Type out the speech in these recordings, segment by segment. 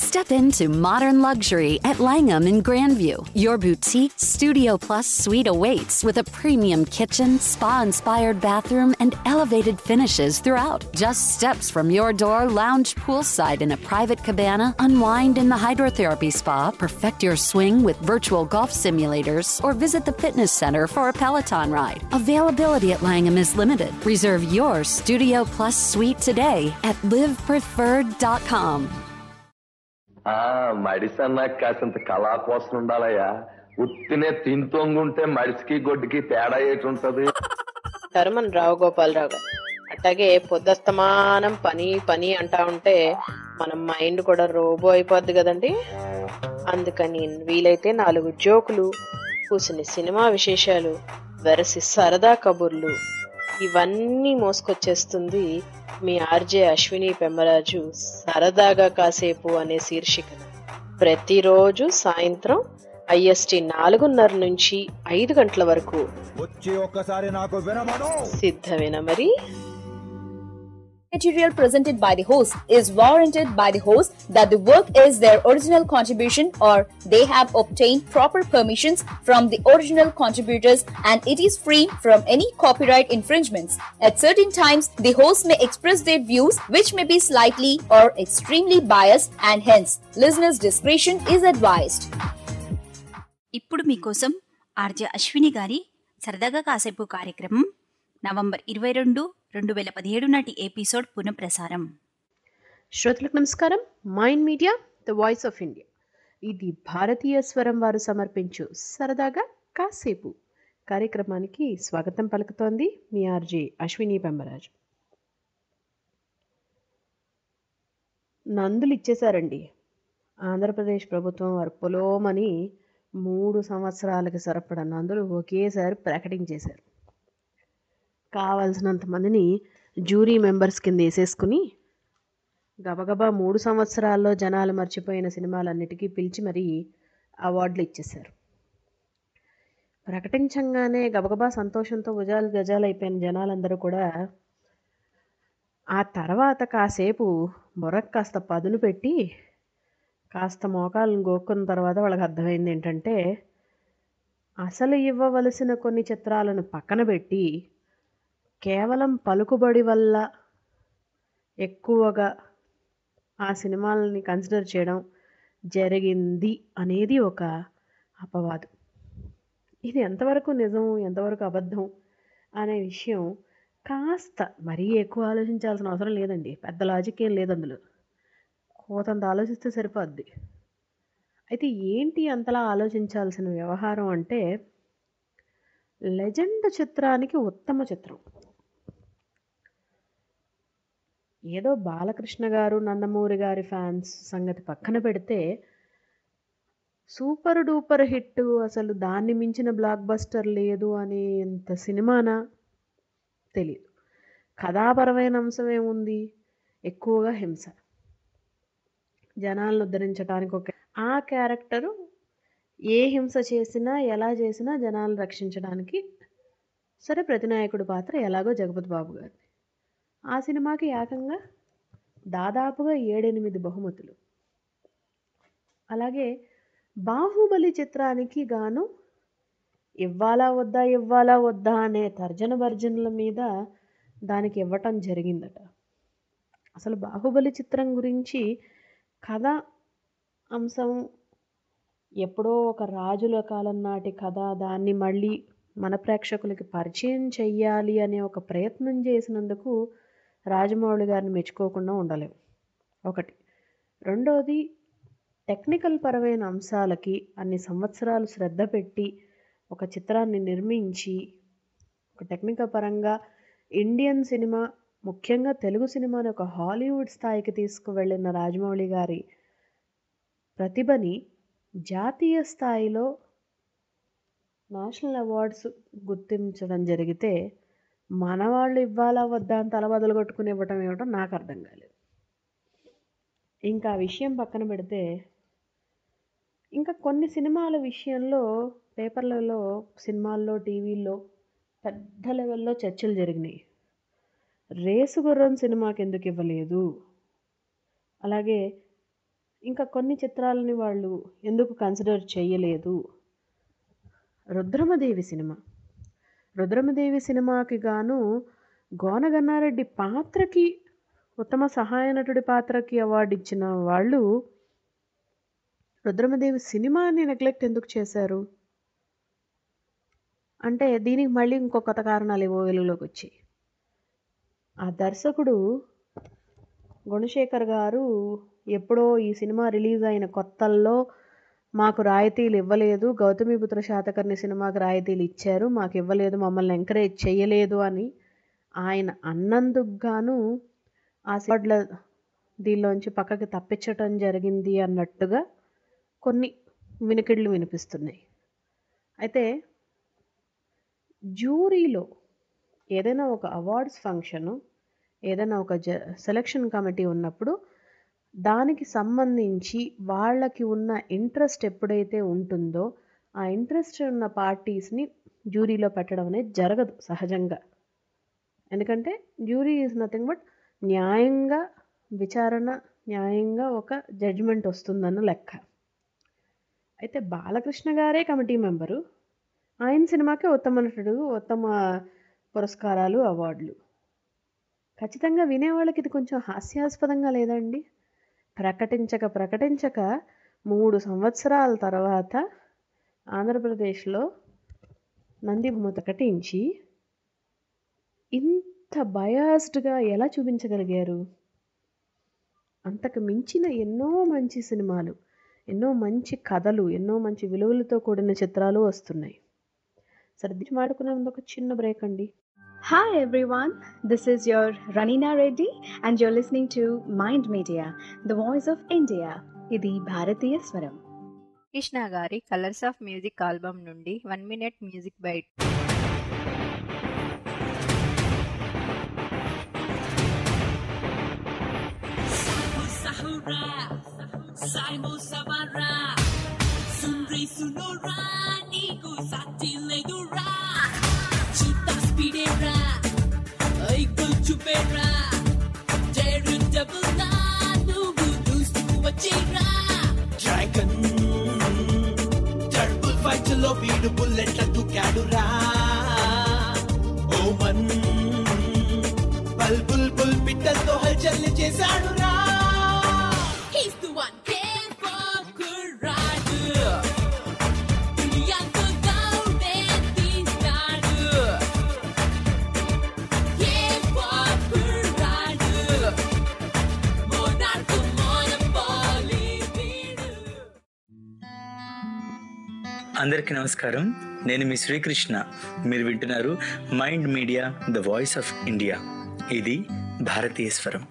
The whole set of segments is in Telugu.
Step into modern luxury at Langham in Grandview. Your boutique Studio Plus suite awaits with a premium kitchen, spa inspired bathroom, and elevated finishes throughout. Just steps from your door, lounge poolside in a private cabana, unwind in the hydrotherapy spa, perfect your swing with virtual golf simulators, or visit the fitness center for a Peloton ride. Availability at Langham is limited. Reserve your Studio Plus suite today at livepreferred.com. ఆ మడిసన్నా కాసింత కళా కోసం ఉండాలయ్యా ఉత్తినే తింతోంగుంటే మడిసికి గొడ్డుకి తేడా ఏటి ఉంటది టర్మన్ రావు గోపాలరావు గారు అట్లాగే పొద్దస్తమానం పని పని అంటా ఉంటే మన మైండ్ కూడా రోబో అయిపోద్ది కదండి అందుకని వీలైతే నాలుగు జోకులు కూసిన సినిమా విశేషాలు వెరసి సరదా కబుర్లు ఇవన్నీ మోసుకొచ్చేస్తుంది మీ ఆర్జే అశ్విని పెమ్మరాజు సరదాగా కాసేపు అనే శీర్షికన ప్రతిరోజు సాయంత్రం ఐఎస్టి నాలుగున్నర నుంచి ఐదు గంటల వరకు వచ్చి ఒక్కసారి నాకు వినమను సిద్ధమేనా మరి material presented by the host is warranted by the host that the work is their original contribution or they have obtained proper permissions from the original contributors and it is free from any copyright infringements. At certain times, the host may express their views which may be slightly or extremely biased and hence listeners' discretion is advised. ఇప్పుడు మీకోసం ఆర్జే అశ్విని గారి సరదాగా కాసేపు కార్యక్రమం నవంబర్ ఇరవై రెండు రెండు వేల పదిహేడు నాటి ఎపిసోడ్ పునఃప్రసారం శ్రోతలకు నమస్కారం Mind Media the voice of India ఇది భారతీయ స్వరం వారు సమర్పించు సరదాగా కాసేపు కార్యక్రమానికి స్వాగతం పలుకుతోంది మీ ఆర్జే అశ్విని పెంబరాజు నందులు ఇచ్చేశారండి ఆంధ్రప్రదేశ్ ప్రభుత్వం వారు పొలోమని మూడు సంవత్సరాలకి సరిపడా నందులు ఒకేసారి ప్రకటించేశారు కావాల్సినంత మందిని జ్యూరీ మెంబర్స్ కింద వేసేసుకుని గబగబా మూడు సంవత్సరాల్లో జనాలు మర్చిపోయిన సినిమాలన్నిటికీ పిలిచి మరీ అవార్డులు ఇచ్చేశారు ప్రకటించంగానే గబగబా సంతోషంతో భుజాలు గజాలు అయిపోయిన జనాలందరూ కూడా ఆ తర్వాత కాసేపు బొరకు కాస్త పదును పెట్టి కాస్త మోకాలను గోక్కున్న తర్వాత వాళ్ళకి అర్థమైంది ఏంటంటే అసలు ఇవ్వవలసిన కొన్ని చిత్రాలను పక్కన పెట్టి కేవలం పలుకుబడి వల్ల ఎక్కువగా ఆ సినిమాలని కన్సిడర్ చేయడం జరిగింది అనేది ఒక అపవాదు ఇది ఎంతవరకు నిజం ఎంతవరకు అబద్ధం అనే విషయం కాస్త మరీ ఎక్కువ ఆలోచించాల్సిన అవసరం లేదండి పెద్ద లాజిక్ ఏం లేదు అందులో కోతంత ఆలోచిస్తే సరిపోద్ది అయితే ఏంటి అంతలా ఆలోచించాల్సిన వ్యవహారం అంటే లెజెండ్ చిత్రానికి ఉత్తమ చిత్రం ఏదో బాలకృష్ణ గారు నందమూరి గారి ఫ్యాన్స్ సంగతి పక్కన పెడితే సూపర్ డూపర్ హిట్ అసలు దాన్ని మించిన బ్లాక్ బస్టర్ లేదు అనేంత సినిమానా తెలియదు కథాపరమైన అంశం ఏముంది ఎక్కువగా హింస జనాలను ఉద్ధరించడానికి ఒక ఆ క్యారెక్టరు ఏ హింస చేసినా ఎలా చేసినా జనాలను రక్షించడానికి సరే ప్రతినాయకుడి పాత్ర ఎలాగో జగపతి బాబు గారిది ఆ సినిమాకి ఏకంగా దాదాపుగా ఏడెనిమిది బహుమతులు అలాగే బాహుబలి చిత్రానికి గాను ఇవ్వాలా వద్దా ఇవ్వాలా వద్దా అనే తర్జన భర్జనల మీద దానికి ఇవ్వటం జరిగిందట అసలు బాహుబలి చిత్రం గురించి కథ అంశం ఎప్పుడో ఒక రాజుల కాలం నాటి కథ దాన్ని మళ్ళీ మన ప్రేక్షకులకి పరిచయం చెయ్యాలి అనే ఒక ప్రయత్నం చేసినందుకు రాజమౌళి గారిని మెచ్చుకోకుండా ఉండలేము ఒకటి రెండోది టెక్నికల్ పరమైన అంశాలకి అన్ని సంవత్సరాలు శ్రద్ధ పెట్టి ఒక చిత్రాన్ని నిర్మించి ఒక టెక్నికల్ పరంగా ఇండియన్ సినిమా ముఖ్యంగా తెలుగు సినిమాని ఒక హాలీవుడ్ స్థాయికి తీసుకువెళ్ళిన రాజమౌళి గారి ప్రతిభని జాతీయ స్థాయిలో నేషనల్ అవార్డ్స్ గుర్తించడం జరిగితే మన వాళ్ళు ఇవ్వాలా వద్దా అని తల బదులు కొట్టుకుని ఇవ్వటం ఏమిటో నాకు అర్థం కాలేదు ఇంకా ఆ విషయం పక్కన పెడితే ఇంకా కొన్ని సినిమాల విషయంలో పేపర్లలో సినిమాల్లో టీవీల్లో పెద్ద లెవెల్లో చర్చలు జరిగినాయి రేసు గుర్రం సినిమాకి ఎందుకు ఇవ్వలేదు అలాగే ఇంకా కొన్ని చిత్రాలని వాళ్ళు ఎందుకు కన్సిడర్ చేయలేదు రుద్రమదేవి సినిమా రుద్రమదేవి సినిమాకి గాను గోనగన్నారెడ్డి పాత్రకి ఉత్తమ సహాయ నటుడి పాత్రకి అవార్డు ఇచ్చిన వాళ్ళు రుద్రమదేవి సినిమాని నెగ్లెక్ట్ ఎందుకు చేశారు అంటే దీనికి మళ్ళీ ఇంకో కొత్త కారణాలు ఏవో వెలుగులోకి వచ్చాయి ఆ దర్శకుడు గుణశేఖర్ గారు ఎప్పుడో ఈ సినిమా రిలీజ్ అయిన కొత్తల్లో మాకు రాయితీలు ఇవ్వలేదు గౌతమిపుత్ర శాతకర్ణి సినిమాకి రాయితీలు ఇచ్చారు మాకు ఇవ్వలేదు మమ్మల్ని ఎంకరేజ్ చేయలేదు అని ఆయన అన్నందుకు గాను ఆ సినిమాల దీనిలోంచి పక్కకి తప్పించటం జరిగింది అన్నట్టుగా కొన్ని వినికిళ్ళు వినిపిస్తున్నాయి అయితే జ్యూరీలో ఏదైనా ఒక అవార్డ్స్ ఫంక్షను ఏదైనా ఒక జ సెలక్షన్ కమిటీ ఉన్నప్పుడు దానికి సంబంధించి వాళ్ళకి ఉన్న ఇంట్రెస్ట్ ఎప్పుడైతే ఉంటుందో ఆ ఇంట్రెస్ట్ ఉన్న పార్టీస్ని జ్యూరీలో పెట్టడం అనేది జరగదు సహజంగా ఎందుకంటే జ్యూరీ ఈజ్ నథింగ్ బట్ న్యాయంగా విచారణ న్యాయంగా ఒక జడ్జిమెంట్ వస్తుందన్న లెక్క అయితే బాలకృష్ణ గారే కమిటీ మెంబరు ఆయన సినిమాకే ఉత్తమ నటుడు ఉత్తమ పురస్కారాలు అవార్డులు ఖచ్చితంగా వినేవాళ్ళకి ఇది కొంచెం హాస్యాస్పదంగా లేదండి ప్రకటించక ప్రకటించక మూడు సంవత్సరాల తర్వాత ఆంధ్రప్రదేశ్లో నంది బొమ్మ ప్రకటించి ఇంత బయాస్డ్గా ఎలా చూపించగలిగారు అంతకు మించిన ఎన్నో మంచి సినిమాలు ఎన్నో మంచి కథలు ఎన్నో మంచి విలువలతో కూడిన చిత్రాలు వస్తున్నాయి సర్ది మాడుకునే ముందు ఒక చిన్న బ్రేక్ అండి Hi everyone, this is your Ranina Reddy and you're listening to Mind Media, the voice of India. ఇది భారతీయ స్వరం కృష్ణ గారి కలర్స్ ఆఫ్ మ్యూజిక్ ఆల్బమ్ నుండి one minute music bite Saimo Sabara Sunri Sunora Niku Sati Legura Chita Spidera Aikul Chupera Jeru Double Na Nubu Dustu Wachira dragon టర్బుల్ ఫైట్ లో వీడు బుల్లెట్ల దూకాడురా ఓమన్ బల్ బుల్ బుల్ పిట్టలతో హల్చల్ చేశాడురా He's the one came for Kuradu Duniyanko Gaude Tinadu Came for Kuradu Monarch Monopoly Vidu అందరికీ నమస్కారం నేను మీ శ్రీకృష్ణ మీరు వింటున్నారు Mind Media the voice of India ఇది భారతీయ స్వరం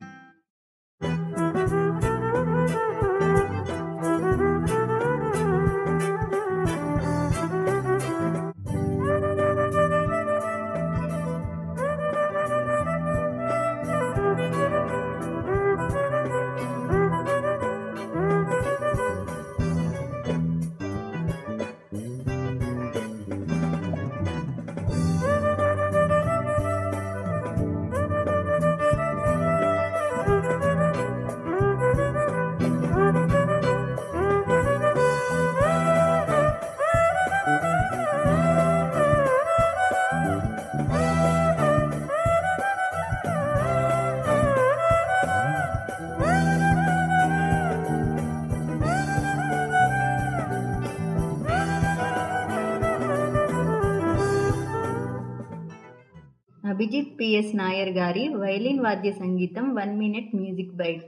అభిజిత్ పిఎస్ నాయర్ గారి వైలిన్ వాద్య సంగీతం one minute music bite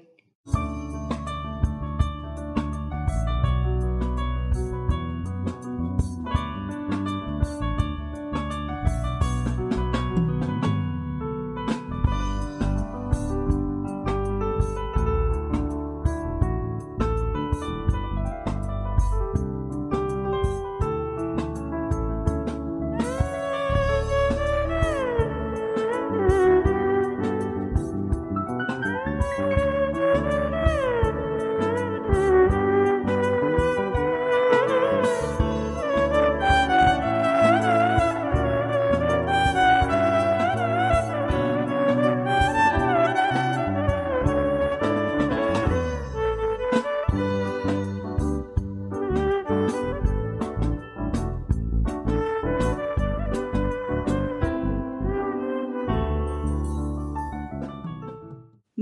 Thank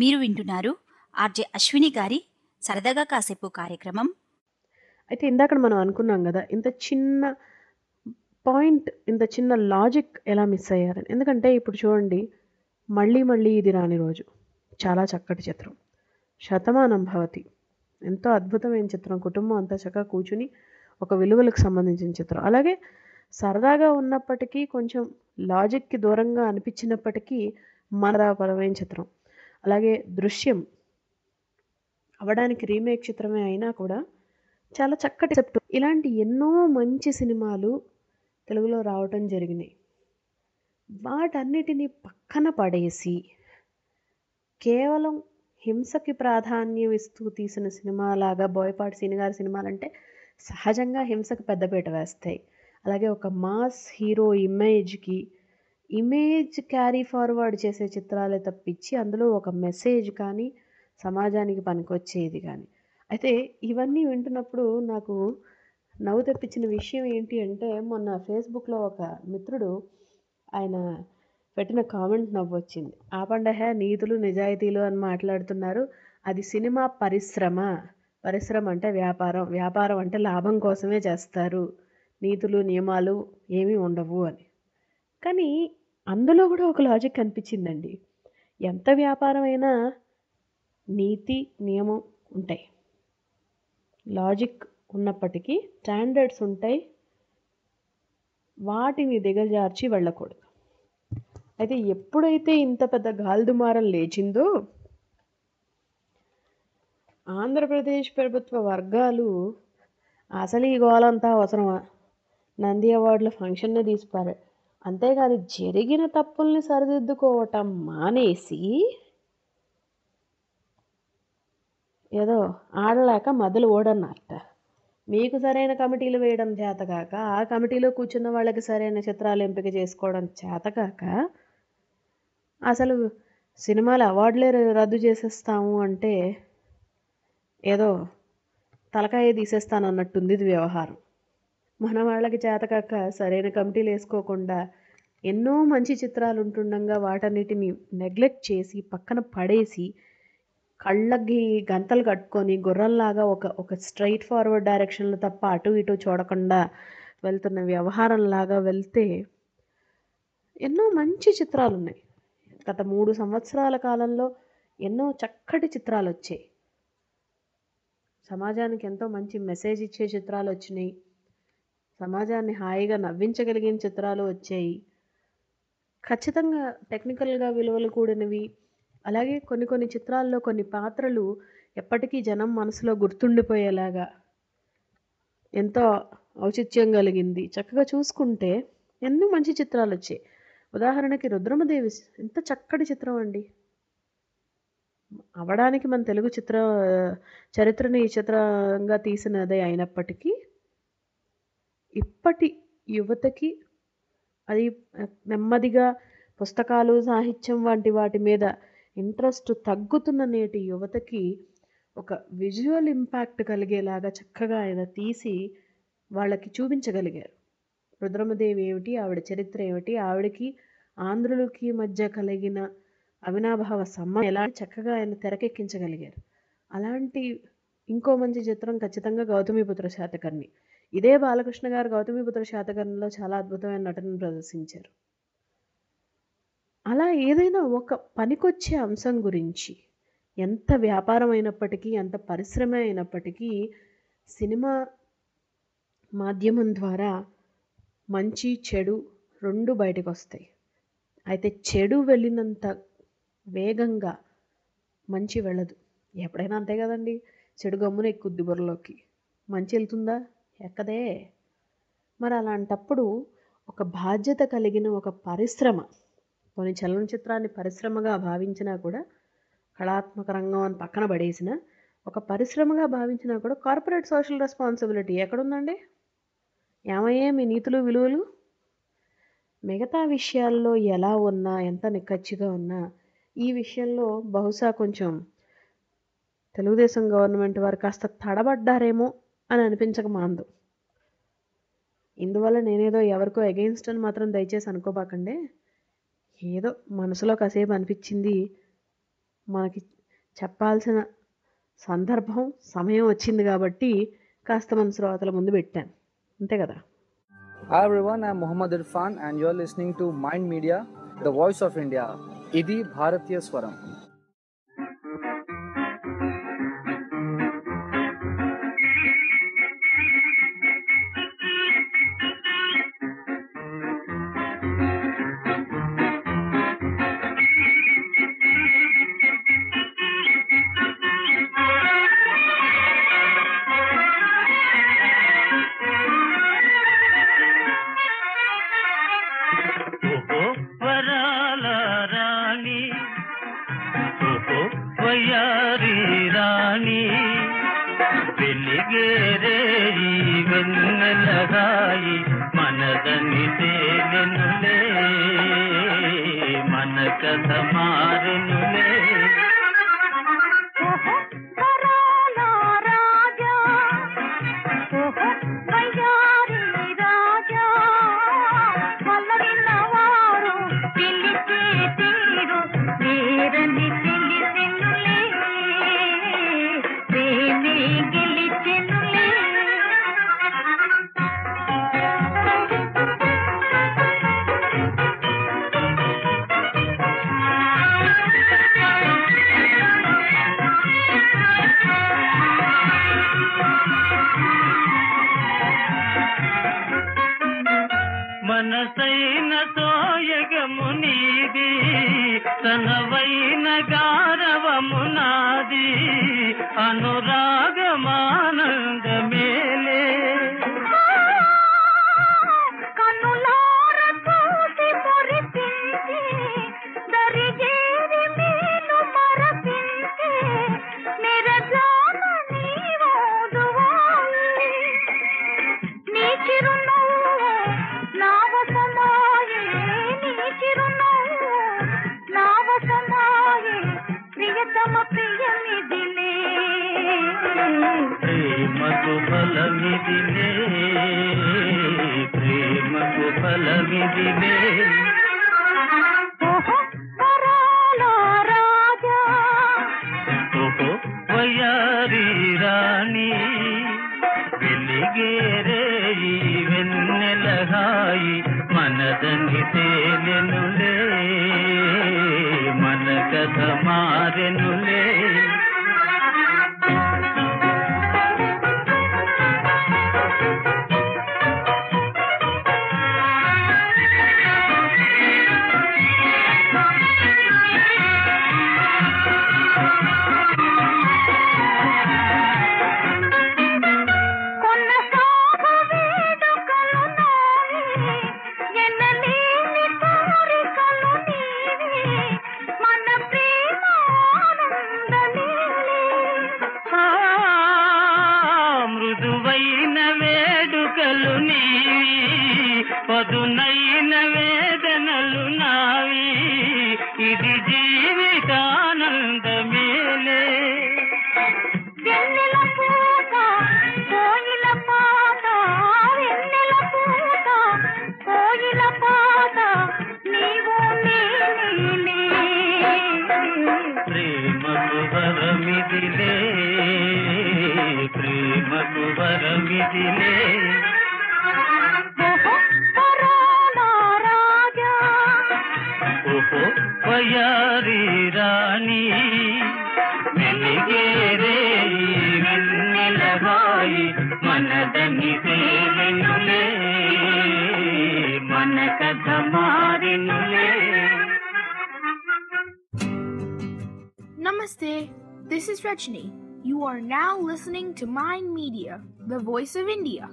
మీరు వింటున్నారు ఆర్జే అశ్విని గారి సరదాగా కాసేపు కార్యక్రమం అయితే ఇందాక మనం అనుకున్నాం కదా ఇంత చిన్న పాయింట్ ఇంత చిన్న లాజిక్ ఎలా మిస్ అయ్యారని ఎందుకంటే ఇప్పుడు చూడండి మళ్ళీ మళ్ళీ ఇది రాని రోజు చాలా చక్కటి చిత్రం శతమానం భవతి ఎంతో అద్భుతమైన చిత్రం కుటుంబం అంతా చక్కగా కూర్చుని ఒక విలువలకు సంబంధించిన చిత్రం అలాగే సరదాగా ఉన్నప్పటికీ కొంచెం లాజిక్కి దూరంగా అనిపించినప్పటికీ మనరాపరమైన చిత్రం అలాగే దృశ్యం అవడానికి రీమేక్ చిత్రమే అయినా కూడా చాలా చక్కటి సెప్ట్ ఇలాంటి ఎన్నో మంచి సినిమాలు తెలుగులో రావటం జరిగినాయి వాటన్నిటిని పక్కన పడేసి కేవలం హింసకి ప్రాధాన్యం ఇస్తూ తీసిన సినిమాలాగా బోయపాటి సీనిగారి సినిమాలంటే సహజంగా హింసకు పెద్దపీట వేస్తాయి అలాగే ఒక మాస్ హీరో ఇమేజ్కి ఇమేజ్ క్యారీ ఫార్వర్డ్ చేసే చిత్రాలే తప్పించి అందులో ఒక మెసేజ్ కానీ సమాజానికి పనికొచ్చేది కానీ అయితే ఇవన్నీ వింటున్నప్పుడు నాకు నవ్వు తెప్పించిన విషయం ఏంటి అంటే మొన్న ఫేస్బుక్లో ఒక మిత్రుడు ఆయన పెట్టిన కామెంట్ నవ్వు వచ్చింది ఆపండహే నీతులు నిజాయితీలు అని మాట్లాడుతున్నారు అది సినిమా పరిశ్రమ పరిశ్రమ అంటే వ్యాపారం వ్యాపారం అంటే లాభం కోసమే చేస్తారు నీతులు నియమాలు ఏమీ ఉండవు అని కానీ అందులో కూడా ఒక లాజిక్ కనిపించిందండి ఎంత వ్యాపారం అయినా నీతి నియమం ఉంటాయి లాజిక్ ఉన్నప్పటికీ స్టాండర్డ్స్ ఉంటాయి వాటిని దిగజార్చి వెళ్ళకూడదు అయితే ఎప్పుడైతే ఇంత పెద్ద గాల్దుమారం లేచిందో ఆంధ్రప్రదేశ్ ప్రభుత్వ వర్గాలు అసలు ఈ గోలంతా అవసరమా నంది అవార్డుల ఫంక్షన్నే తీసిపారు అంతేకాదు జరిగిన తప్పుల్ని సరిదిద్దుకోవటం మానేసి ఏదో ఆడలేక మొదలు ఓడన్నట్ట మీకు సరైన కమిటీలు వేయడం చేతకాక ఆ కమిటీలో కూర్చున్న వాళ్ళకి సరైన చిత్రాలు ఎంపిక చేసుకోవడం చేతకాక అసలు సినిమాలు అవార్డులే రద్దు చేసేస్తాము అంటే ఏదో తలకాయ తీసేస్తాను అన్నట్టుంది ఇది వ్యవహారం మన వాళ్ళకి చేతకాక సరైన కమిటీలు వేసుకోకుండా ఎన్నో మంచి చిత్రాలు ఉంటుండగా వాటన్నిటిని నెగ్లెక్ట్ చేసి పక్కన పడేసి కళ్ళకి గంతలు కట్టుకొని గుర్రంలాగా ఒక ఒక స్ట్రైట్ ఫార్వర్డ్ డైరెక్షన్లో తప్ప అటు ఇటు చూడకుండా వెళ్తున్న వ్యవహారంలాగా వెళ్తే ఎన్నో మంచి చిత్రాలు ఉన్నాయి గత మూడు సంవత్సరాల కాలంలో ఎన్నో చక్కటి చిత్రాలు వచ్చాయి సమాజానికి ఎంతో మంచి మెసేజ్ ఇచ్చే చిత్రాలు వచ్చినాయి సమాజాన్ని హాయిగా నవ్వించగలిగిన చిత్రాలు వచ్చాయి ఖచ్చితంగా టెక్నికల్గా విలువలు కూడినవి అలాగే కొన్ని కొన్ని చిత్రాల్లో కొన్ని పాత్రలు ఎప్పటికీ జనం మనసులో గుర్తుండిపోయేలాగా ఎంతో ఔచిత్యం కలిగింది చక్కగా చూసుకుంటే ఎన్నో మంచి చిత్రాలు వచ్చాయి ఉదాహరణకి రుద్రమదేవి ఎంత చక్కటి చిత్రం అండి అవడానికి మన తెలుగు చిత్ర చరిత్రని చిత్రంగా తీసినదే అయినప్పటికీ ఇప్పటి యువతకి అది నెమ్మదిగా పుస్తకాలు సాహిత్యం వంటి వాటి మీద ఇంట్రెస్ట్ తగ్గుతున్న నేటి యువతకి ఒక విజువల్ ఇంపాక్ట్ కలిగేలాగా చక్కగా ఆయన తీసి వాళ్ళకి చూపించగలిగారు రుద్రమదేవి ఏమిటి ఆవిడ చరిత్ర ఏమిటి ఆవిడకి ఆంధ్రులకి మధ్య కలిగిన అవినాభావ సమ్మ ఎలా చక్కగా ఆయన తెరకెక్కించగలిగారు అలాంటి ఇంకో మంచి చిత్రం ఖచ్చితంగా గౌతమిపుత్ర శాతకర్ణి ఇదే బాలకృష్ణ గారు గౌతమిపుత్ర శాతకర్ణిలో చాలా అద్భుతమైన నటనను ప్రదర్శించారు అలా ఏదైనా ఒక పనికొచ్చే అంశం గురించి ఎంత వ్యాపారం అయినప్పటికీ ఎంత పరిశ్రమ అయినప్పటికీ సినిమా మాధ్యమం ద్వారా మంచి చెడు రెండు బయటకు వస్తాయి అయితే చెడు వెళ్ళినంత వేగంగా మంచి వెళ్ళదు ఎప్పుడైనా అంతే కదండి చెడు గమ్మున ఎక్కుద్ది బుర్రలోకి మంచి వెళ్తుందా ఎక్కదే మరి అలాంటప్పుడు ఒక బాధ్యత కలిగిన ఒక పరిశ్రమ కొన్ని చలనచిత్రాన్ని పరిశ్రమగా భావించినా కూడా కళాత్మక రంగం అని పక్కన పడేసిన ఒక పరిశ్రమగా భావించినా కూడా కార్పొరేట్ సోషల్ రెస్పాన్సిబిలిటీ ఎక్కడుందండి ఏమయ్యే మీ నీతులు విలువలు మిగతా విషయాల్లో ఎలా ఉన్నా ఎంత నిక్కచ్చిగా ఉన్నా ఈ విషయంలో బహుశా కొంచెం తెలుగుదేశం గవర్నమెంట్ వారు కాస్త తడబడ్డారేమో అని అనిపించక మాందు ఇందువల్ల నేనేదో ఎవరికో అగెయిన్స్ట్ అని మాత్రం దయచేసి అనుకోబాకండే ఏదో మనసులో కాసేపు అనిపించింది మనకి చెప్పాల్సిన సందర్భం సమయం వచ్చింది కాబట్టి కాస్త మన శ్రోతల ముందు పెట్టాను అంతే కదా Hi everyone, I'm Muhammad Irfan and you're listening to Mind Media, the voice of India. Idi Bharatiya Swaram. ఓహో వరాల రాణి ఓహో వయ్యారి రాణి వెలిగేరే ఈ వెన్నెలగాయి మనదని తేనెనులే మన కథ మారెనులే మనసైన తోయగము నీది తనవైన గారవము నాది అనురాగమానందమేలే ప్రేమకు ఫలమిదిలే ప్రేమకు ఫలమిదిలే ఓహో వయ్యారి రాణి వెలిగేరే ఈ వెన్నెలహాయి మనదని తేలెనులే మన కథ మారెనులే మృదువైన వేడుకలు నీవి పదునైన వేదనలు నావి ఇది జీవితానందమేలే ప్రేమకు వరమిదిలే ప్రేమకు వరమిదిలే ఓహో వయారి రాణి వెలిగేరే ఈ వెన్నెలగాయి మనదని తేలెనులే మన కథ మారినులే Namaste. This is Rajni. You are now listening to Mind Media, the voice of India.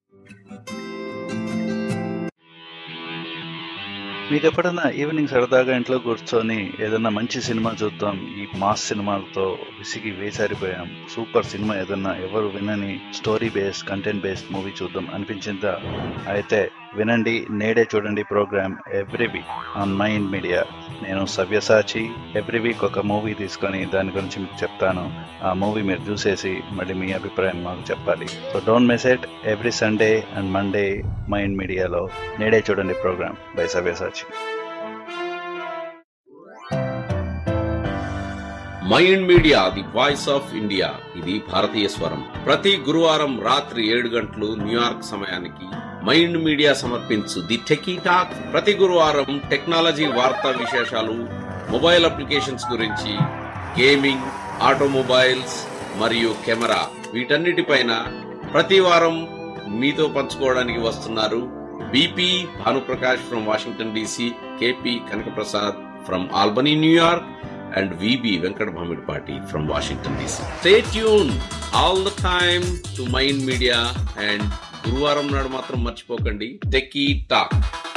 మీకు ఎప్పుడైనా ఈవినింగ్ సరదాగా ఇంట్లో కూర్చొని ఏదైనా మంచి సినిమా చూద్దాం ఈ మాస్ సినిమాలతో విసిగి వేసారిపోయాం సూపర్ సినిమా ఏదన్నా ఎవరు వినని story based content based movie చూద్దాం అనిపించిందా అయితే వినండి నేడే చూడండి programme every week on Mind Media నేను సవ్యసాచి ఎవ్రీ వీక్ ఒక మూవీ తీసుకొని దాని గురించి మీకు చెప్తాను ఆ మూవీ మీరు చూసేసి మళ్ళీ మీ అభిప్రాయం మాకు చెప్పాలి so don't miss it every Sunday and Monday Mind మీడియాలో నేడే చూడండి programme by Savyasachi Mind Media the voice of India ఇది భారతీయ స్వరం ప్రతి గురువారం రాత్రి ఏడు గంటలు న్యూయార్క్ సమయానికి మైండ్ మీడియా సమర్పించు ది టెకీ టాక్ ప్రతి గురువారం టెక్నాలజీ వార్తా విశేషాలు మొబైల్ అప్లికేషన్స్ గురించి గేమింగ్ ఆటోమొబైల్స్ మరియు కెమెరా వీటన్నిటిపైన ప్రతి వారం మీతో పంచుకోవడానికి వస్తున్నారు BP Bhanuprakash from Washington DC KP Kanakaprasad from Albany New York and VB Venkat Bhamidpati from Washington DC. Stay tuned all the time to Mind Media and గురువారం నాడు మాత్రం మర్చిపోకండి టెక్కీ టాక్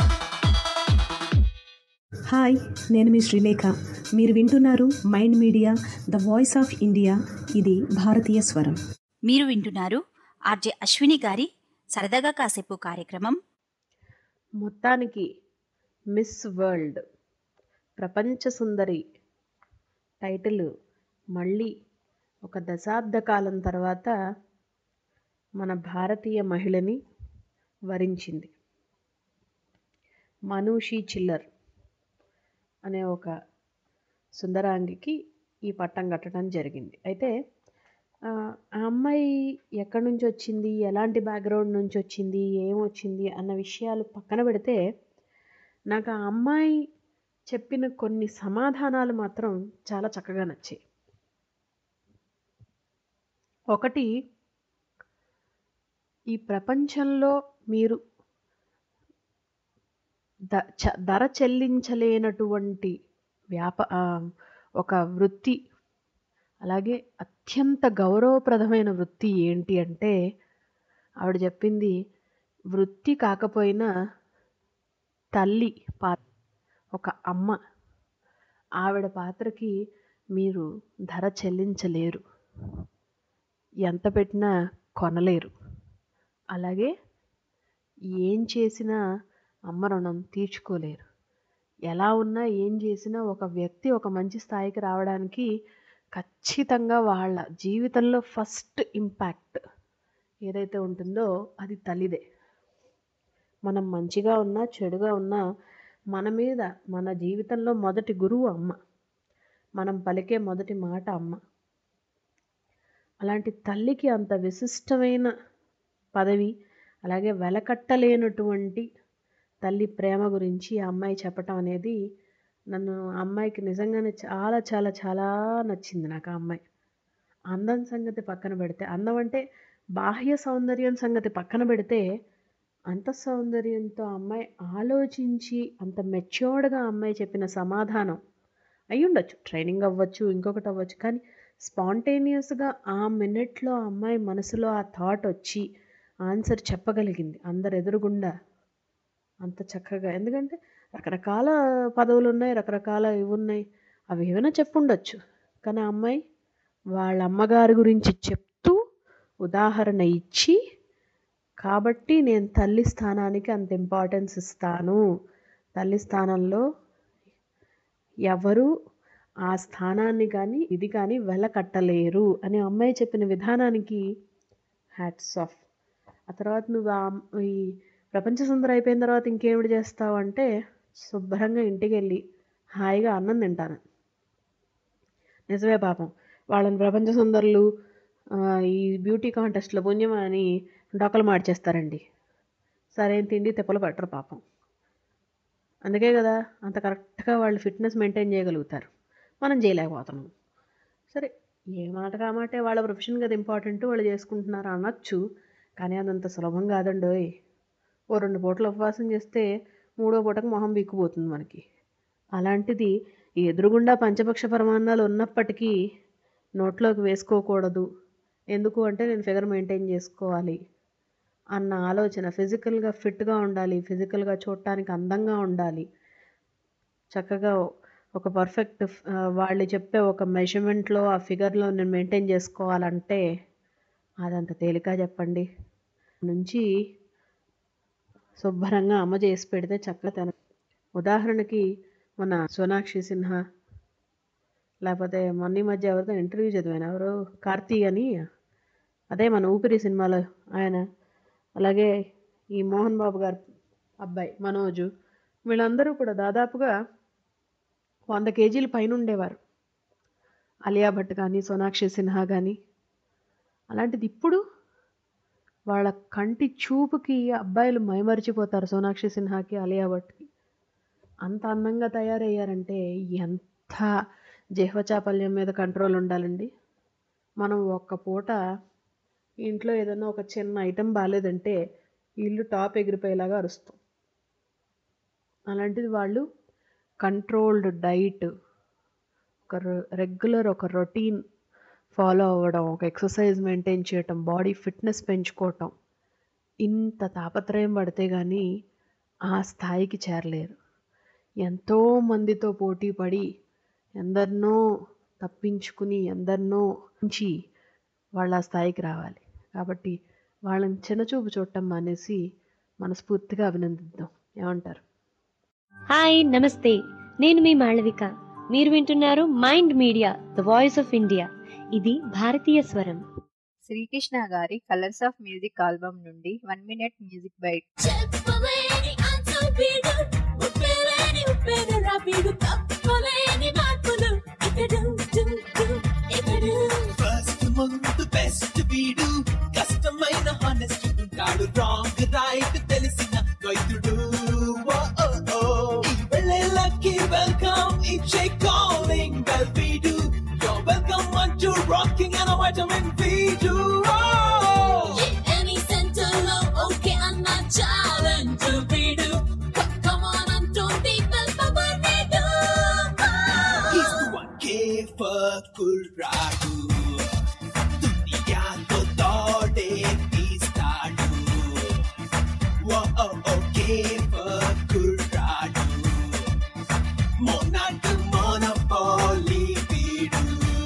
హాయ్ నేను మీ శ్రీలేఖ మీరు వింటున్నారు Mind Media the voice of India ఇది భారతీయ స్వరం మీరు వింటున్నారు ఆర్జే అశ్విని గారి సరదాగా కాసేపు కార్యక్రమం మొత్తానికి మిస్ వరల్డ్ ప్రపంచ సుందరి టైటిల్ మళ్ళీ ఒక దశాబ్ద కాలం తర్వాత మన భారతీయ మహిళని వరించింది మనూషి చిల్లర్ అనే ఒక సుందరాంగికి ఈ పట్టం కట్టడం జరిగింది అయితే ఆ ఆ అమ్మాయి ఎక్కడి నుంచి వచ్చింది ఎలాంటి బ్యాక్గ్రౌండ్ నుంచి వచ్చింది ఏమొచ్చింది అన్న విషయాలు పక్కన పెడితే నాకు ఆ అమ్మాయి చెప్పిన కొన్ని సమాధానాలు మాత్రం చాలా చక్కగా నచ్చాయి ఒకటి ఈ ప్రపంచంలో మీరు ద చ ధర చెల్లించలేనటువంటి వ్యాప ఆ, ఒక వృత్తి అలాగే అత్యంత గౌరవప్రదమైన వృత్తి ఏంటి అంటే ఆవిడ చెప్పింది వృత్తి కాకపోయినా తల్లి పా ఒక అమ్మ ఆవిడ పాత్రకి మీరు ధర చెల్లించలేరు ఎంత పెట్టినా కొనలేరు అలాగే ఏం చేసినా అమ్మ రుణం తీర్చుకోలేరు ఎలా ఉన్నా ఏం చేసినా ఒక వ్యక్తి ఒక మంచి స్థాయికి రావడానికి ఖచ్చితంగా వాళ్ళ జీవితంలో ఫస్ట్ ఇంపాక్ట్ ఏదైతే ఉంటుందో అది తల్లిదే మనం మంచిగా ఉన్నా చెడుగా ఉన్నా మన మీద మన జీవితంలో మొదటి గురువు అమ్మ మనం పలికే మొదటి మాట అమ్మ అలాంటి తల్లికి అంత విశిష్టమైన పదవి అలాగే వెలకట్టలేనటువంటి తల్లి ప్రేమ గురించి ఆ అమ్మాయి చెప్పటం అనేది నన్ను ఆ అమ్మాయికి నిజంగానే చాలా చాలా చాలా నచ్చింది నాకు ఆ అమ్మాయి అందం సంగతి పక్కన పెడితే అందం అంటే బాహ్య సౌందర్యం సంగతి పక్కన పెడితే అంత సౌందర్యంతో ఆ అమ్మాయి ఆలోచించి అంత మెచ్యూర్డ్గా అమ్మాయి చెప్పిన సమాధానం అయి ఉండొచ్చు ట్రైనింగ్ అవ్వచ్చు ఇంకొకటి అవ్వచ్చు కానీ స్పాంటేనియస్గా ఆ మినిట్లో ఆ అమ్మాయి మనసులో ఆ థాట్ వచ్చి ఆన్సర్ చెప్పగలిగింది అందరు ఎదురుగుండా అంత చక్కగా ఎందుకంటే రకరకాల పదవులు ఉన్నాయి రకరకాల ఇవి ఉన్నాయి అవి ఏమైనా చెప్పుండొచ్చు కానీ ఆ అమ్మాయి వాళ్ళ అమ్మగారి గురించి చెప్తూ ఉదాహరణ ఇచ్చి కాబట్టి నేను తల్లి స్థానానికి అంత ఇంపార్టెన్స్ ఇస్తాను తల్లి స్థానంలో ఎవరు ఆ స్థానాన్ని కానీ ఇది కానీ వెలకట్టలేరు అని అమ్మాయి చెప్పిన విధానానికి హ్యాట్స్ ఆఫ్ ఆ తర్వాత నువ్వు ఆ అమ్- ఈ ప్రపంచ సుందర అయిపోయిన తర్వాత ఇంకేమిటి చేస్తావు అంటే శుభ్రంగా ఇంటికి వెళ్ళి హాయిగా అన్నం తింటాను నిజమే పాపం వాళ్ళని ప్రపంచ సుందరులు ఆ, ఈ బ్యూటీ కాంటెస్ట్లో పుణ్యమా అని డొక్కలు మార్చేస్తారండి సరైన తిండి తిప్పలు పెట్టరు పాపం అందుకే కదా అంత కరెక్ట్గా వాళ్ళు ఫిట్నెస్ మెయింటైన్ చేయగలుగుతారు మనం చేయలేకపోతున్నాం సరే ఏ మాట కామాటే వాళ్ళ ప్రొఫెషన్ కదా ఇంపార్టెంట్ వాళ్ళు చేసుకుంటున్నారు అనొచ్చు కానీ అదంత సులభం కాదండోయ్ ఓ రెండు పూటలు ఉపవాసం చేస్తే మూడో పూటకు మొహం బిక్కుపోతుంది మనకి అలాంటిది ఈ ఎదురుగుండా పంచపక్ష పరమాన్నాలు ఉన్నప్పటికీ నోట్లోకి వేసుకోకూడదు ఎందుకు అంటే నేను ఫిగర్ మెయింటైన్ చేసుకోవాలి అన్న ఆలోచన ఫిజికల్గా ఫిట్గా ఉండాలి ఫిజికల్గా చూడటానికి అందంగా ఉండాలి చక్కగా ఒక పర్ఫెక్ట్ వాళ్ళు చెప్పే ఒక మెజర్మెంట్లో ఆ ఫిగర్లో నేను మెయింటైన్ చేసుకోవాలంటే అదంత తేలిక చెప్పండి నుంచి శుభ్రంగా అమ్మ చేసి పెడితే చక్కగా తిన ఉదాహరణకి మన సోనాక్షి సిన్హా లేకపోతే మొన్న ఈ మధ్య ఎవరితో ఇంటర్వ్యూ చదివాను ఎవరు కార్తీ అని అదే మన ఊపిరి సినిమాలో ఆయన అలాగే ఈ మోహన్ బాబు గారు అబ్బాయి మనోజు వీళ్ళందరూ కూడా దాదాపుగా వంద కేజీల పైన ఉండేవారు అలియా భట్ కానీ సోనాక్షి సిన్హా కానీ అలాంటిది ఇప్పుడు వాళ్ళ కంటి చూపుకి అబ్బాయిలు మైమరిచిపోతారు సోనాక్షి సిన్హాకి అలియా భట్కి అంత అందంగా తయారయ్యారంటే ఎంత జిహ్వచాపల్యం మీద కంట్రోల్ ఉండాలండి మనం ఒక్క పూట ఇంట్లో ఏదైనా ఒక చిన్న ఐటెం బాగాలేదంటే ఇల్లు టాప్ ఎగిరిపోయేలాగా అరుస్తాం అలాంటిది వాళ్ళు కంట్రోల్డ్ డైట్ ఒక రెగ్యులర్ ఒక రొటీన్ ఫాలో అవ్వడం ఒక ఎక్సర్సైజ్ మెయింటైన్ చేయటం బాడీ ఫిట్నెస్ పెంచుకోవటం ఇంత తాపత్రయం పడితే కానీ ఆ స్థాయికి చేరలేరు ఎంతో మందితో పోటీ పడి ఎందరినో తప్పించుకుని ఎందరినో ఉంచి వాళ్ళ ఆ స్థాయికి రావాలి కాబట్టి వాళ్ళని చిన్నచూపు చూడటం మానేసి మనస్ఫూర్తిగా అభినందిద్దాం ఏమంటారు హాయ్ నమస్తే నేను మీ మాళవిక మీరు వింటున్నారు Mind Media the voice of India ఇది భారతీయ స్వరం శ్రీకృష్ణ గారి కలర్స్ ఆఫ్ మ్యూజిక్ ఆల్బమ్ నుండి వన్ మినిట్ మ్యూజిక్ బైట్ చెప్పలేని అంతుబీడు ఉప్పెలేని ఉప్పెన రాబీడు తప్పలేని మార్పులు ఇకడు డు, డు, ఇకడు ఫస్ట్ ముందు బెస్ట్ వీడు కష్టమైన హానెస్ట్ ఉంటాడు రాంగ్ రైట్ తెలిసిన వైద్యుడు ఓ, ఓ, ఓ. ఈ వెళ్ళేళ్ళకి వెల్కమ్ ఇచ్చే కాలింగ్ బెల్ వీడు You're welcome to rocking and a vitamin వీడు ఎనీ సెంటర్లో ఓకే అన్న ఛాలెంజ్ వీడు కమ్ ఆన్ అంటోంది వెల్పబడేడు He's the one K for కుర్రాడు దునియాతో తోడే తీస్తాడు ఓ ఓ ఓ K for కుర్రాడు మొనాట్ మోనపోలి వీడు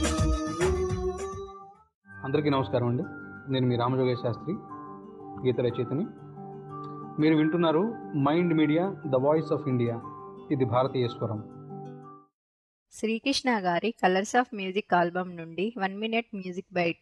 అందరికీ నమస్కారం అండి నేను మీ రామజోగేశ్ శాస్త్రి గీత రచయితని మీరు వింటున్నారు Mind Media the voice of India ఇది భారతీయ స్వరం శ్రీకృష్ణ గారి కలర్స్ ఆఫ్ మ్యూజిక్ ఆల్బమ్ నుండి వన్ మినిట్ మ్యూజిక్ బైట్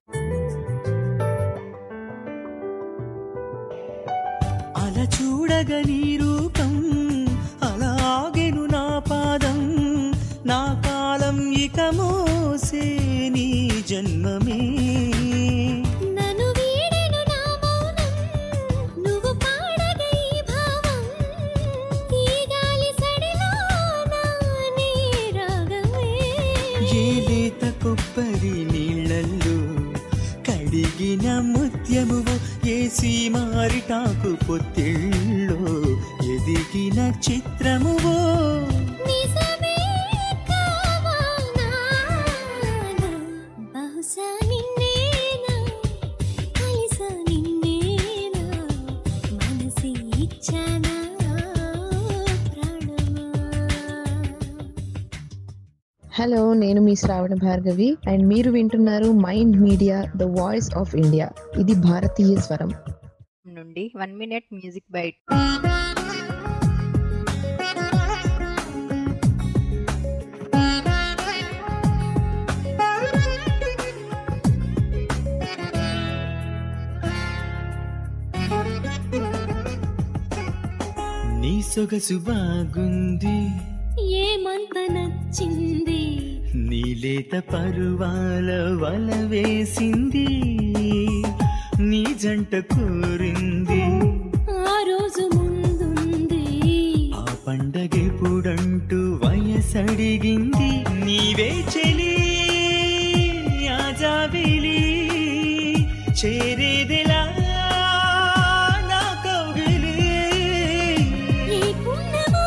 అలా చూడగా నీ రూపం అలా ఆగెను నా పాదం నా కాలం ఇక మోసే నీ జన్మమే నన్ను వీడెను నా మౌనం నువ్వు పాడగా ఈ భావం ఈ గాలి సడిలో నీ రాగమే ఏ లేత కొబ్బరి నీళ్ళల్లో కడిగిన ముత్యమువు ఏ సీమారిటాకు పొత్తిళ్ళో ఎదిగిన చిత్రమువో నిజమే కావాలా బహుశా నిన్నేనా కలిసా నిన్నేనా మనసి ఇచ్చానా ప్రాణమా హలో నేను మీ శ్రావణ భార్గవి అండ్ మీరు వింటున్నారు Mind Media the voice of India ఇది భారతీయ స్వరం నుండి వన్ మినిట్ మ్యూజిక్ బైట్ నీ సొగసు బాగుంది ఏమంత నచ్చింది నీ లేత పరువాల వల వేసింది నీ జంట కోరింది ఆ రోజు ముందుంది ఆ పండగెప్పుడంటూ వయసడిగింది నీవే చెలి ఆజాబిలి చేరేదిలా నా కౌగిలి ఈ పుణ్యమో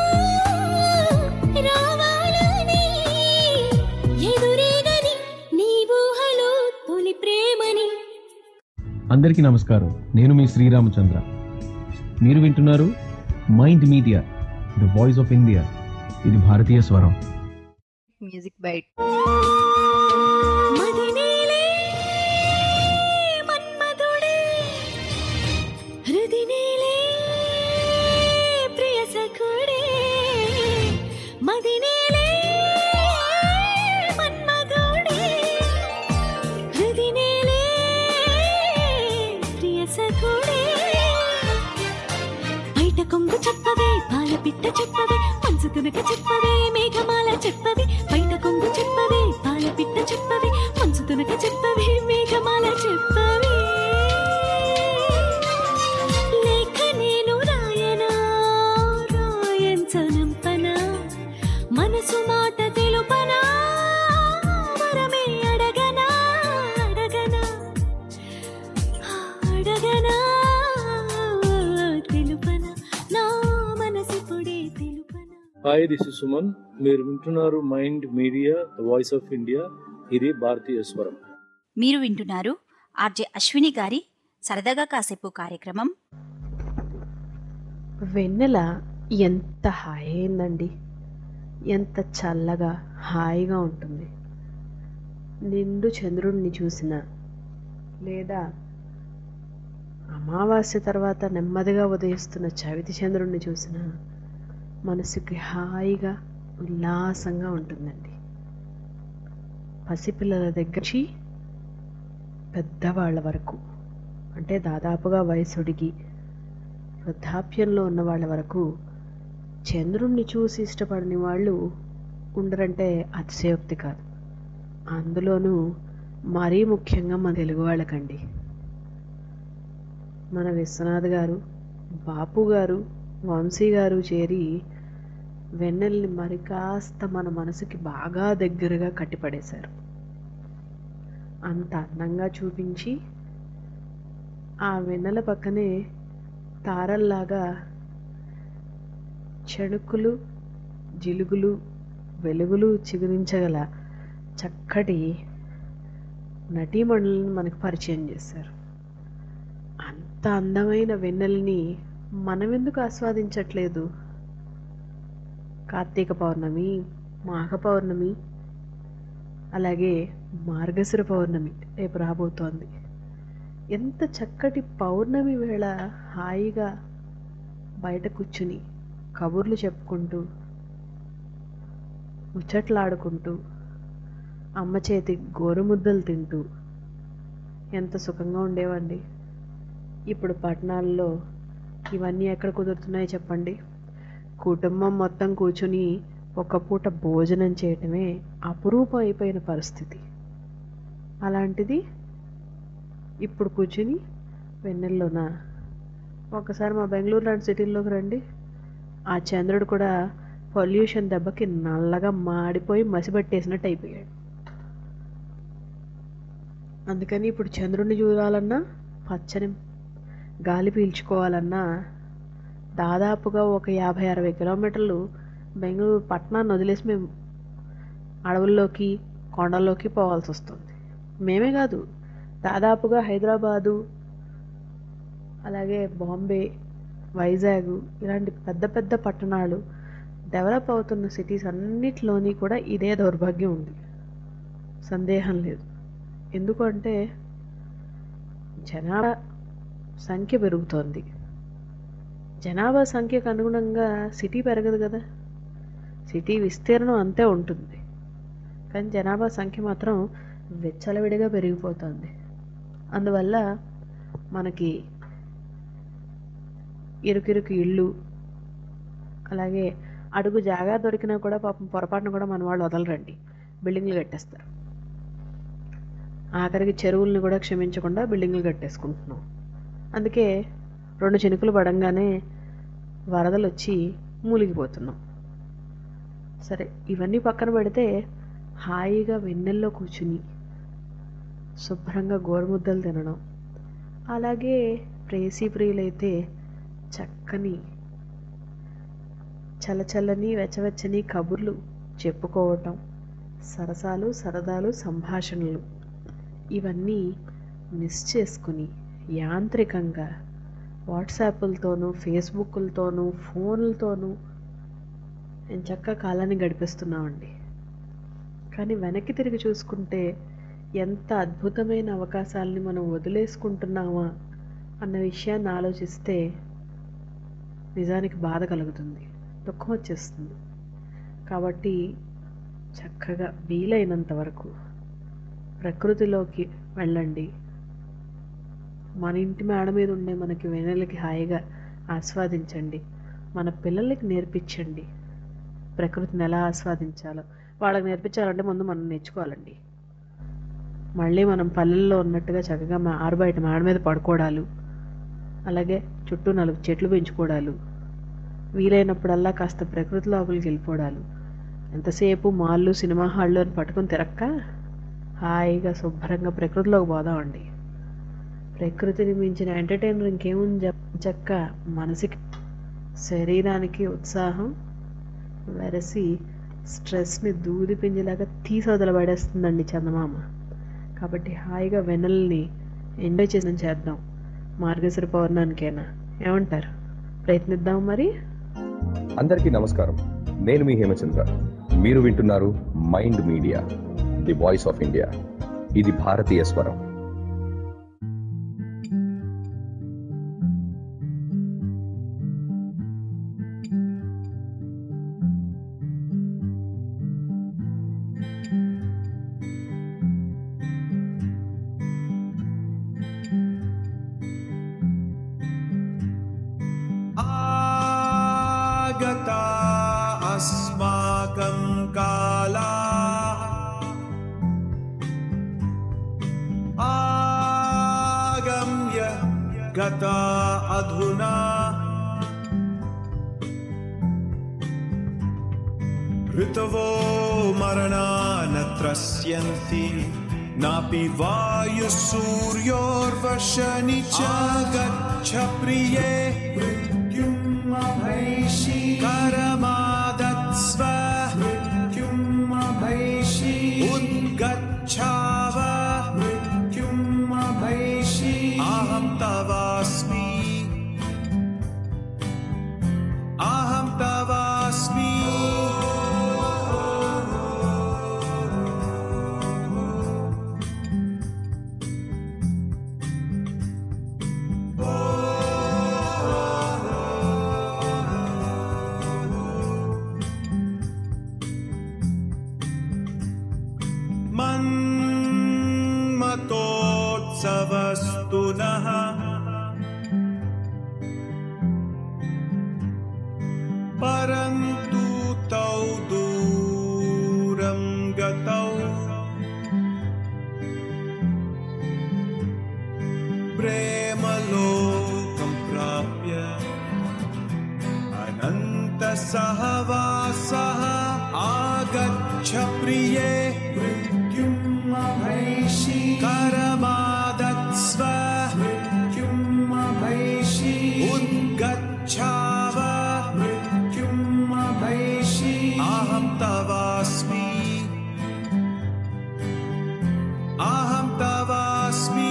రావాలని ఎదురేగని నీ ఊహలో తొలి ప్రేమని అందరికీ నమస్కారం నేను మీ శ్రీరామచంద్ర మీరు వింటున్నారు Mind Media the voice of India ఇది భారతీయ స్వరం మ్యూజిక్ బైట్ మదినేలే మన్మధుడే హృదినేలే ప్రియ సఖుడే మదినేలే మన్మధుడే హృదినేలే ప్రియ సఖుడే బయట కొంగు చెప్పవే పాల పిట్ట చెప్పవే మనసు తునక చెప్పవే మేఘమాల చెప్పవే బయట కొంగు చెప్పవే పాల పిట్ట చెప్పవే హాయ్ దిస్ ఇస్ సుమన్ మీరు వింటున్నారు Mind Media the voice of India ఇది భారతీయ స్వరం మీరు వింటున్నారు ఆర్జే అశ్విని గారి సరదాగా కాసేపు కార్యక్రమం వెన్నెల ఎంత హాయి అయిందండి ఎంత చల్లగా హాయిగా ఉంటుంది నిండు చంద్రుడిని చూసిన లేదా అమావాస్య తర్వాత నెమ్మదిగా ఉదయిస్తున్న చవితి చంద్రుడిని చూసిన మనసుకి హాయిగా ఉల్లాసంగా ఉంటుందండి పసిపిల్లల దగ్గర నుంచి పెద్దవాళ్ళ వరకు అంటే దాదాపుగా వయసుడికి వృద్ధాప్యంలో ఉన్న వాళ్ళ వరకు చంద్రుణ్ణి చూసి ఇష్టపడని వాళ్ళు ఉండరంటే అతిశయోక్తి కాదు అందులోనూ మరీ ముఖ్యంగా మన తెలుగు వాళ్ళకండి మన విశ్వనాథ్ గారు బాపు గారు వంశీ గారు చేరి వెన్నెల్ని మరి కాస్త మన మనసుకి బాగా దగ్గరగా కట్టిపడేశారు అంత అందంగా చూపించి ఆ వెన్నెల పక్కనే తారల్లాగా చెణుకులు జిలుగులు వెలుగులు చిగురించగల చక్కటి నటీమణులను మనకు పరిచయం చేశారు అంత అందమైన వెన్నెలని మనం ఎందుకు ఆస్వాదించట్లేదు కార్తీక పౌర్ణమి మాఘ పౌర్ణమి అలాగే మార్గశిర పౌర్ణమి రేపు రాబోతోంది ఎంత చక్కటి పౌర్ణమి వేళ హాయిగా బయట కూర్చుని కబుర్లు చెప్పుకుంటూ ముచ్చట్లాడుకుంటూ అమ్మ చేతి గోరుముద్దలు తింటూ ఎంత సుఖంగా ఉండేవండి ఇప్పుడు పట్టణాల్లో ఇవన్నీ ఎక్కడ కుదురుతున్నాయో చెప్పండి కుటుంబం మొత్తం కూర్చుని ఒక పూట భోజనం చేయటమే అపురూపం అయిపోయిన పరిస్థితి అలాంటిది ఇప్పుడు కూర్చుని వెన్నెల్లోన ఒకసారి మా బెంగళూరు లాంటి సిటీల్లోకి రండి ఆ చంద్రుడు కూడా పొల్యూషన్ దెబ్బకి నల్లగా మాడిపోయి మసిబట్టేసినట్టు అయిపోయాడు అందుకని ఇప్పుడు చంద్రుడిని చూడాలన్నా పచ్చని గాలి పీల్చుకోవాలన్నా దాదాపుగా ఒక యాభై అరవై కిలోమీటర్లు బెంగళూరు పట్టణాన్ని వదిలేసి మేము అడవుల్లోకి కొండల్లోకి పోవాల్సి వస్తుంది మేమే కాదు దాదాపుగా హైదరాబాదు అలాగే బాంబే వైజాగ్ ఇలాంటి పెద్ద పెద్ద పట్టణాలు డెవలప్ అవుతున్న సిటీస్ అన్నిటిలోని కూడా ఇదే దౌర్భాగ్యం ఉంది సందేహం లేదు ఎందుకంటే జనాభా సంఖ్య పెరుగుతోంది జనాభా సంఖ్యకు అనుగుణంగా సిటీ పెరగదు కదా సిటీ విస్తీర్ణం అంతే ఉంటుంది కానీ జనాభా సంఖ్య మాత్రం వెచ్చలవిడిగా పెరిగిపోతుంది అందువల్ల మనకి ఇరుకిరుకు ఇళ్ళు అలాగే అడుగు జాగా దొరికినా కూడా పాపం పొరపాటున కూడా మన వాళ్ళు వదలరండి బిల్డింగ్లు కట్టేస్తారు ఆఖరికి చెరువుల్ని కూడా క్షమించకుండా బిల్డింగ్లు కట్టేసుకుంటున్నాం అందుకే రెండు చినుకులు పడంగానే వరదలు వచ్చి మూలిగిపోతున్నాం సరే ఇవన్నీ పక్కన పెడితే హాయిగా వెన్నెల్లో కూర్చుని శుభ్రంగా గోరుముద్దలు తినడం అలాగే ప్రేసి ప్రియులైతే చక్కని చల్లచల్లని వెచ్చవెచ్చని కబుర్లు చెప్పుకోవటం సరసాలు సరదాలు సంభాషణలు ఇవన్నీ మిస్ చేసుకుని యాంత్రికంగా వాట్సాప్లతోనూ ఫేస్బుక్లతోనూ ఫోన్లతోనూ నేను చక్కగా కాలాన్ని గడిపిస్తున్నామండి కానీ వెనక్కి తిరిగి చూసుకుంటే ఎంత అద్భుతమైన అవకాశాలని మనం వదిలేసుకుంటున్నామా అన్న విషయాన్ని ఆలోచిస్తే నిజానికి బాధ కలుగుతుంది దుఃఖం వచ్చేస్తుంది కాబట్టి చక్కగా వీలైనంత వరకు ప్రకృతిలోకి వెళ్ళండి మన ఇంటి మేడ మీద ఉండే మనకి వెన్నెలకి హాయిగా ఆస్వాదించండి మన పిల్లలకి నేర్పించండి ప్రకృతిని ఎలా ఆస్వాదించాలో వాళ్ళకి నేర్పించాలంటే ముందు మనం నేర్చుకోవాలండి మళ్ళీ మనం పల్లెల్లో ఉన్నట్టుగా చక్కగా మా ఆరుబయట మేడ మీద పడుకోవడాలు అలాగే చుట్టూ నాలుగు చెట్లు పెంచుకోవడాలు వీలైనప్పుడల్లా కాస్త ప్రకృతి లోపలికి వెళ్ళిపోవడాలు ఎంతసేపు మాళ్ళు సినిమా హాళ్ళు అని పట్టుకొని తిరక్క హాయిగా శుభ్రంగా ప్రకృతిలోకి పోదామండి ప్రకృతిని మించిన ఎంటర్టైనర్ ఇంకేముంది చెప్- చక్క మనసుకి శరీరానికి ఉత్సాహం వెరసి స్ట్రెస్ని దూది పింజలాగా తీసి వదలబడేస్తుందండి చందమామ కాబట్టి హాయిగా వెన్నెలని ఎంజాయ్ చేసిన చేద్దాం మార్గశిర పౌర్ణానికైనా ఏమంటారు ప్రయత్నిద్దాం మరి అందరికీ నమస్కారం నేను మీ హేమచంద్ర మీరు వింటున్నారు Mind Media the voice of India ఇది భారతీయ స్వరం आगता अस्माकं काला आगम्य गता अधुना ऋतवो मरणा न त्रस्यन्ति नापि वायुसूर्योर्वशनि च गच्छ प्रिये मृत्युम् अभैषि करमादत्स्व मृत्युम् अभैषि उद्गच्छाव मृत्युम् अभैषि अहं तवास्मि अहं तवास्मि मन्मतोत्सवस्तु नः परन्तु तौ दूरं गतौ प्रेमलोकं प्राप्य अनन्तसहवासः आगच्छ प्रिये मृत्युम् अभैषि करमादत्स्व मृत्युम् अभैषि उद्गच्छाव मृत्युम् अभैषि अहं तवास्मि अहं तवास्मि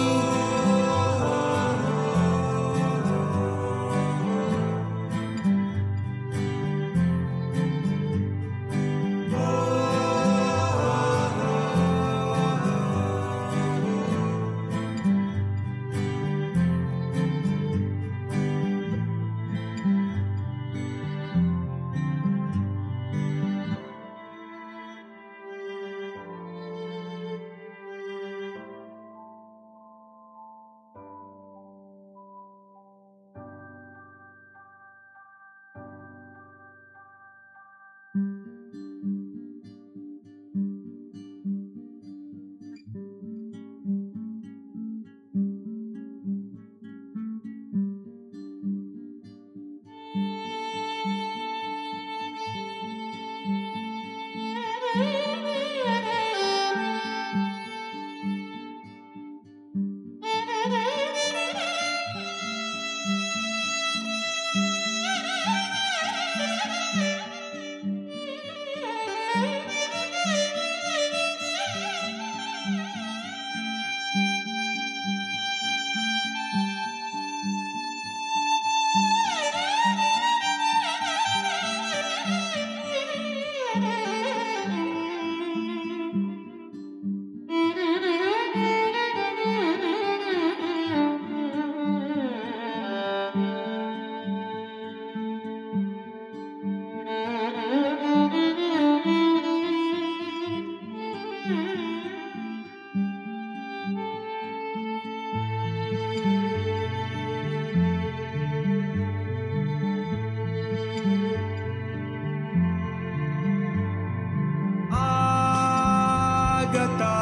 आगता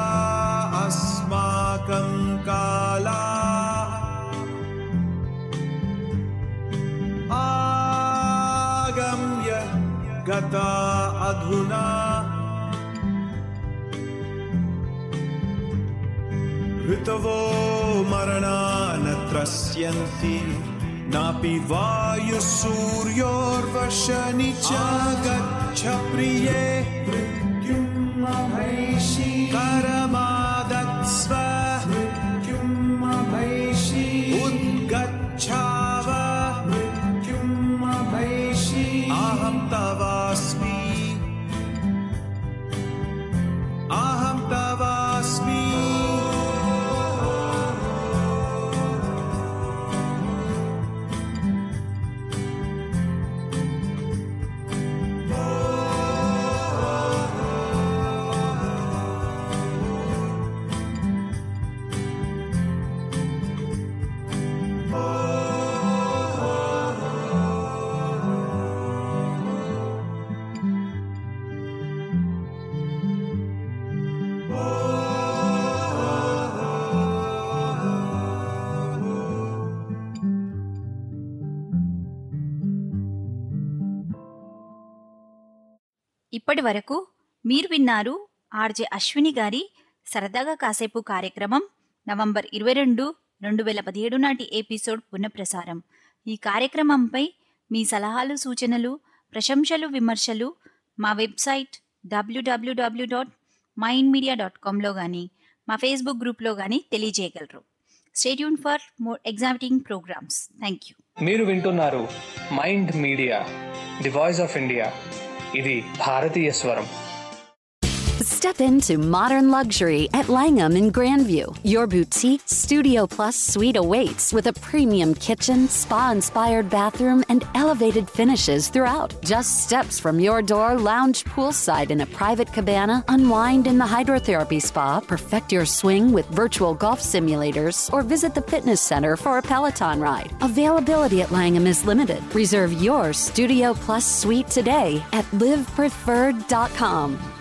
अस्माकं काला आगम्य गता अधुना ऋतवो मरणा न त्रस्यन्ति नापि वायुसूर्योर्वशनि च गच्छ प्रिये मृत्युमभैषि करमादत्स्व मृत्युमभैषि उद्गच्छाव मृत्युमभैषि अहं तवास्मि अहं तवास्मि ఇప్పటి వరకు మీరు విన్నారు ఆర్జే అశ్విని గారి సరదాగా కాసేపు కార్యక్రమం నవంబర్ ఇరవై రెండు రెండు వేల పదిహేడు నాటి ఎపిసోడ్ పునఃప్రసారం ఈ కార్యక్రమంపై మీ సలహాలు సూచనలు ప్రశంసలు విమర్శలు మా website WWW dot Mind Media dot కామ్లో కానీ మా ఫేస్బుక్ గ్రూప్లో కానీ తెలియజేయగలరు stay tuned for more exciting programmes thank you మీరు వింటున్నారు Mind Media the voice of India ఇది భారతీయ స్వరం Step into modern luxury at Langham in Grandview. Your boutique Studio Plus suite awaits with a premium kitchen, spa inspired bathroom, and elevated finishes throughout. Just steps from your door, lounge poolside in a private cabana, unwind in the hydrotherapy spa, perfect your swing with virtual golf simulators, or visit the fitness center for a Peloton ride. Availability at Langham is limited. Reserve your Studio Plus suite today at livepreferred.com.